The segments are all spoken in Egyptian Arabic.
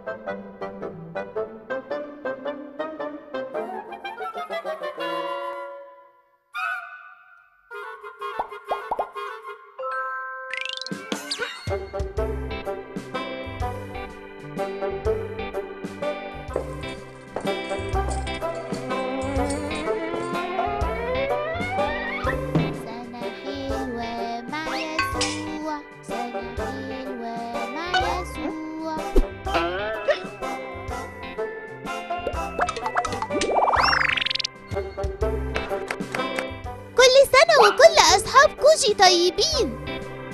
سنة حلوة مع يسوع سنة حلوة مع يسوع كل سنة وكل أصحاب كوجي طيبين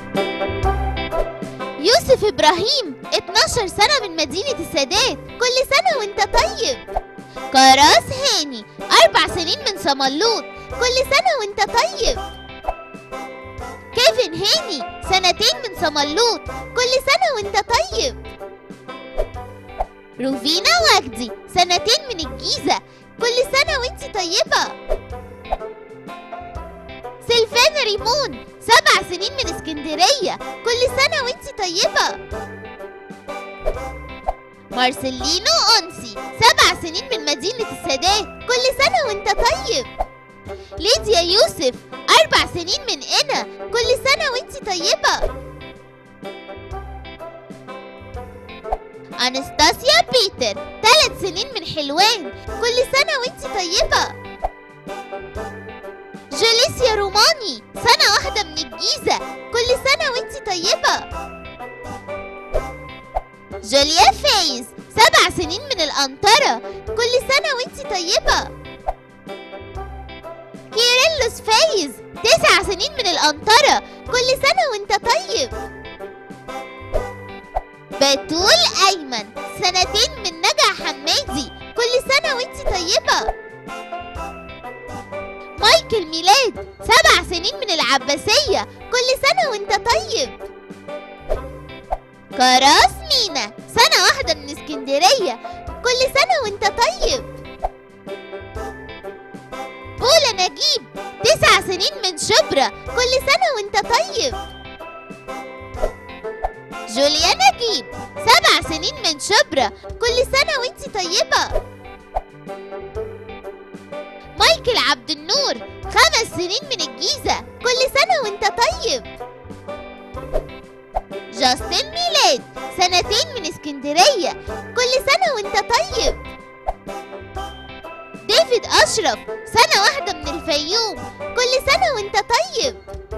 يوسف إبراهيم 12 سنة من مدينة السادات كل سنة وانت طيب كراس هاني أربع سنين من صملوط كل سنة وانت طيب كيفن هاني سنتين من صملوط كل سنة وانت طيب روفينا وجدي سنتين من الجيزة كل سنة وانت طيبة سلفانا ريمون سبع سنين من اسكندرية كل سنة وانت طيبة مارسيلينو أنسي سبع سنين من مدينة السادات كل سنة وانت طيب ليديا يوسف أربع سنين من إنا كل سنة وانت طيبة أنستاسيا بيتر ثلاث سنين من حلوان كل سنة وانت طيبة جوليسيا روماني سنة واحدة من الجيزة كل سنة وانت طيبة جوليا فايز سبع سنين من الأنطرة كل سنة وانت طيبة كيرلس فايز تسع سنين من الأنطرة كل سنة وانت طيب بتول أيمن سنتين من نجع حمادي كل سنة وانت طيبة مايكل ميلاد سبع سنين من العباسية كل سنة وانت طيب كراس مينا سنة واحدة من اسكندرية كل سنة وانت طيب بولا نجيب تسع سنين من شبرا كل سنة وانت طيب جوليا نجيب سبع سنين من شبرا كل سنة وانت طيبة مايكل عبد النور خمس سنين من الجيزة كل سنة وانت طيب جاستن ميلاد سنتين من اسكندرية كل سنة وانت طيب ديفيد أشرف سنة واحدة من الفيوم كل سنة وانت طيب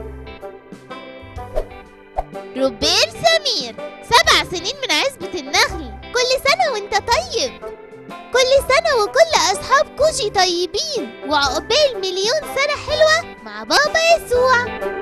روبير سمير سبع سنين من عزبة النخل كل سنة وانت طيب كل سنة وكل أصحاب كوجي طيبين وعقبال مليون سنة حلوة مع بابا يسوع